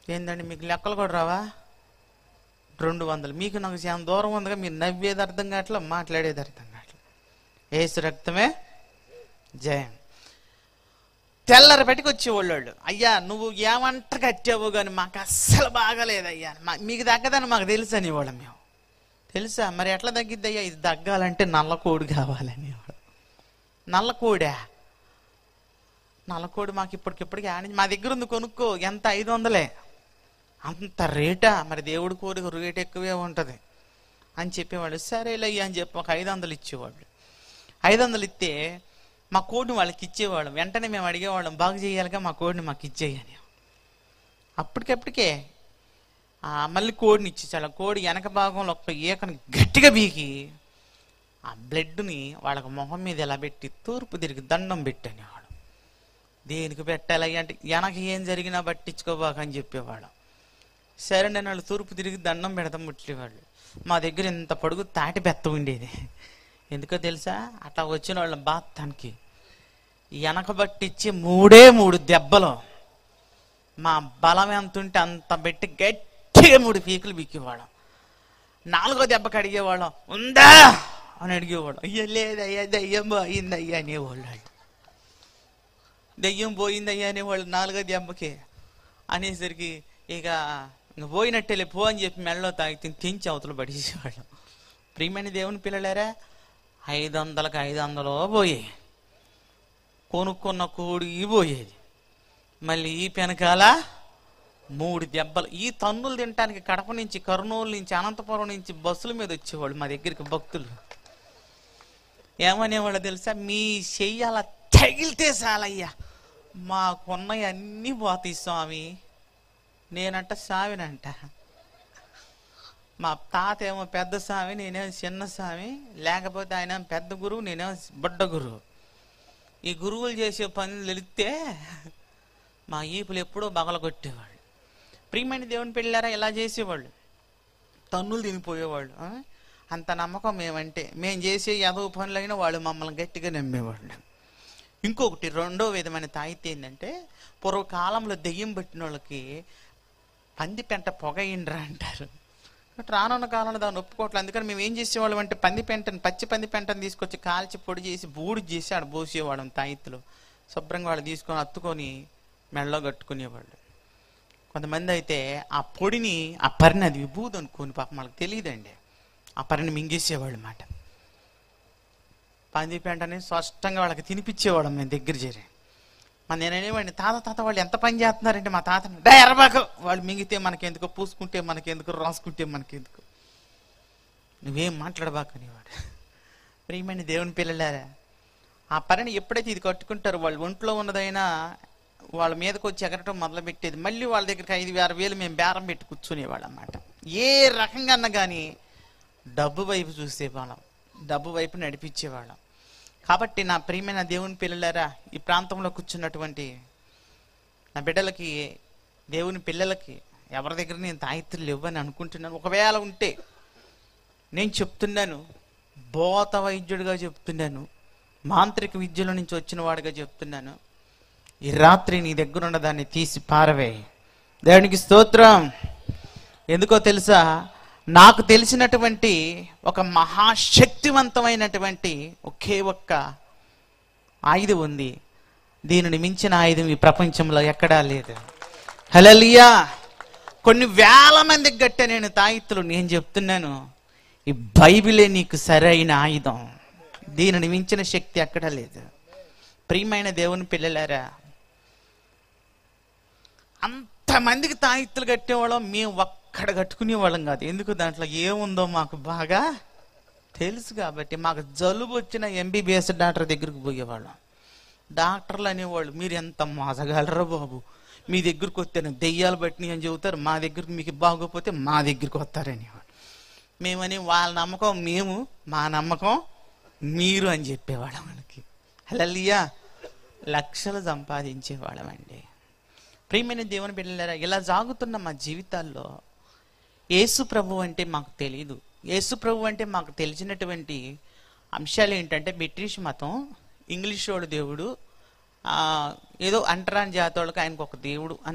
ఏందండి మీకు లెక్కలు కూడా రావా రెండు వందలు మీకు నాకు చాలా దూరం ఉందిగా మీరు నవ్వేది అర్థం కావట్లే మాట్లాడేది అర్థం కావట్లే ఏసు రక్తమే జయం తెల్లరి బయటకు వచ్చేవాళ్ళు వాళ్ళు. అయ్యా నువ్వు ఏమంట కట్టావు కానీ మాకు అస్సలు బాగలేదయ్యా మా- మీకు తగ్గదని మాకు తెలుసు అనేవాళ్ళం మేము తెలుసా మరి ఎట్లా తగ్గిద్ది అయ్యా ఇది తగ్గాలంటే నల్ల కోడి కావాలనేవాడు నల్ల కోడా నల్ల కోడి మాకు ఇప్పటికిప్పటికి ఆడి మా దగ్గర ఉంది కొనుక్కో ఎంత ఐదు వందలే అంత రేటా మరి దేవుడి కోరిక రేట్ ఎక్కువే ఉంటుంది అని చెప్పేవాళ్ళు సరేలే అయ్యా అని చెప్పి ఒక ఐదు వందలు ఇచ్చేవాళ్ళు ఐదు వందలు ఇస్తే మా కోడిని వాళ్ళకి ఇచ్చేవాళ్ళం వెంటనే మేము అడిగేవాళ్ళం బాగు చేయాలిగా మా కోడిని మాకు ఇచ్చేయని అప్పటికప్పటికే ఆ మళ్ళీ కోడిని ఇచ్చేసాడు ఆ కోడి వెనక భాగంలో ఒక ఈకని గట్టిగా బీకి ఆ బ్లడ్ని వాళ్ళకి మొహం మీద ఎలా పెట్టి తూర్పు తిరిగి దండం పెట్టనేవాడు దేనికి పెట్టాలి అంటే వెనక ఏం జరిగినా పట్టించుకోబాక అని చెప్పేవాడు సరే నేను వాళ్ళు తూర్పు తిరిగి దండం పెడతాం ముట్లేవాళ్ళు మా దగ్గర ఇంత పొడుగు తాటి బెత్త ఉండేది ఎందుకో తెలుసా అట్లా వచ్చిన వాళ్ళ బాత్తానికి వెనక పట్టించి మూడే మూడు దెబ్బలు మా బలం ఎంత ఉంటే అంత పెట్టి గట్టిగా మూడు పీకులు బిక్కేవాళ్ళం నాలుగో దెబ్బకి అడిగేవాళ్ళం ఉందా అని అడిగేవాళ్ళం అయ్యా లేదయ్యా దయ్యం పోయింది అయ్యా అనేవాళ్ళు వాళ్ళు. దయ్యం పోయింది అయ్యా అనేవాళ్ళు నాలుగో దెబ్బకి అనేసరికి ఇక ఇంక పోయినట్టేలే పో అని చెప్పి మెడలో తాగితే తెంచి అవతల పడేసేవాళ్ళం ప్రియమైన దేవుని పిల్లలారా ఐదు వందలకు ఐదు వందలు పోయాయి కొనుక్కున్న కోడి పోయేది మళ్ళీ ఈ పెనకాల మూడు దెబ్బలు ఈ తన్నులు తినటానికి కడప నుంచి కర్నూలు నుంచి అనంతపురం నుంచి బస్సుల మీద వచ్చేవాళ్ళు మా దగ్గరికి భక్తులు ఏమనేవాళ్ళు తెలుసా మీ చెయ్యి అలా తగిలితే చాలయ్యా మాకున్నవి అన్నీ పోతాయి స్వామి నేనంట స్వామినంట మా తాత ఏమో పెద్ద స్వామి నేనేమో చిన్న స్వామి లేకపోతే ఆయన పెద్ద గురువు నేనేమో బుడ్డ గురువు ఈ గురువులు చేసే పనులు తెలిస్తే మా ఈపులు ఎప్పుడో బగల కొట్టేవాళ్ళు ప్రియమైన దేవుని పెళ్ళారా ఇలా చేసేవాళ్ళు తన్నులు తినిపోయేవాళ్ళు ఆ? అంత నమ్మకం మేమంటే మేము చేసే ఎదవ పనులైనా వాళ్ళు మమ్మల్ని గట్టిగా నమ్మేవాళ్ళు ఇంకొకటి రెండో విధమైన తాయితే ఏంటంటే పూర్వకాలంలో దెయ్యం పట్టిన వాళ్ళకి పంది పెంట పొగ ఇండ్రా అంటారు బట్ రానున్న కాలంలో దాన్ని ఒప్పుకోవట్లేదు అందుకని మేము ఏం చేసేవాళ్ళం అంటే పంది పెంటని పచ్చి పంది పెంటని తీసుకొచ్చి కాల్చి పొడి చేసి బూడి చేసి ఆడ పోసేవాళ్ళం తాయిత్తులు శుభ్రంగా వాళ్ళు తీసుకొని అత్తుకొని మెడలో కట్టుకునేవాళ్ళు కొంతమంది అయితే ఆ పొడిని ఆ పరిని అది విభూది అనుకోని పాపం వాళ్ళకి తెలియదండి ఆ పరిని మింగేసేవాళ్ళు మాట పంది పెంటని స్పష్టంగా వాళ్ళకి తినిపించేవాళ్ళం మేము దగ్గర చేరి మన నేనేవాడిని తాత తాత వాళ్ళు ఎంత పని చేస్తున్నారంటే మా తాతని డా ఎర్రబాకు వాళ్ళు మింగితే మనకెందుకు పూసుకుంటే మనకెందుకు రాసుకుంటే మనకెందుకు నువ్వేం మాట్లాడబాకు అనేవాడు ప్రియమైన దేవుని పిల్లలారా ఆ పనిని ఎప్పుడైతే ఇది కట్టుకుంటారో వాళ్ళు ఒంట్లో ఉన్నదైనా వాళ్ళ మీదకి వచ్చి ఎగరటం మొదలు పెట్టేది మళ్ళీ వాళ్ళ దగ్గరికి ఐదు ఆరు వేలు మేము బేరం పెట్టి కూర్చునేవాళ్ళం అన్నమాట ఏ రకంగా అన్నా కానీ డబ్బు వైపు చూసేవాళ్ళం డబ్బు వైపు నడిపించేవాళ్ళం కాబట్టి నా ప్రియమైన దేవుని పిల్లలారా ఈ ప్రాంతంలో కూర్చున్నటువంటి నా బిడ్డలకి దేవుని పిల్లలకి ఎవరి దగ్గర నేను తాయిత్రులు ఇవ్వని అనుకుంటున్నాను ఒకవేళ ఉంటే నేను చెప్తున్నాను బోత వైద్యుడిగా చెప్తున్నాను మాంత్రిక విద్యలో నుంచి వచ్చిన వాడిగా చెప్తున్నాను ఈ రాత్రి నీ దగ్గర ఉన్న దాన్ని తీసి పారవే దేవునికి స్తోత్రం ఎందుకో తెలుసా నాకు తెలిసినటువంటి ఒక మహాశక్తివంతమైనటువంటి ఒకే ఒక్క ఆయుధం ఉంది దీనిని మించిన ఆయుధం ఈ ప్రపంచంలో ఎక్కడా లేదు హలలియా కొన్ని వేల మందికి గట్టే నేను తాయిత్తులు నేను చెప్తున్నాను ఈ బైబిలే నీకు సరైన ఆయుధం దీనిని మించిన శక్తి ఎక్కడా లేదు ప్రియమైన దేవుని పిల్లలారా అంతమందికి తాయిత్తులు కట్టేవాళ్ళం మేము ఒక్కడ కట్టుకునేవాళ్ళం కాదు ఎందుకు దాంట్లో ఏముందో మాకు బాగా తెలుసు కాబట్టి మాకు జలుబు వచ్చిన ఎంబీబీఎస్ డాక్టర్ దగ్గరికి పోయేవాళ్ళం డాక్టర్లు అనేవాళ్ళు మీరు ఎంత మోసగలరా బాబు మీ దగ్గరికి వస్తేనే దెయ్యాలు పట్టినాయి అని చెబుతారు మా దగ్గరికి మీకు బాగోపోతే మా దగ్గరికి వస్తారనేవాడు మేమని వాళ్ళ నమ్మకం మేము మా నమ్మకం మీరు అని చెప్పేవాళ్ళం మనకి హలలియా లక్షలు సంపాదించేవాళ్ళమండి ప్రియమైన దేవుని బిడ్డలారా ఇలా సాగుతున్న మా జీవితాల్లో యేసు ప్రభు అంటే మాకు తెలియదు యేసు ప్రభు అంటే మాకు తెలిసినటువంటి అంశాలు ఏంటంటే బ్రిటిష్ మతం ఇంగ్లీష్ వాడు దేవుడు ఆ, ఏదో అంటరాని జాతి వాళ్ళకి ఆయనకు ఒక దేవుడు అని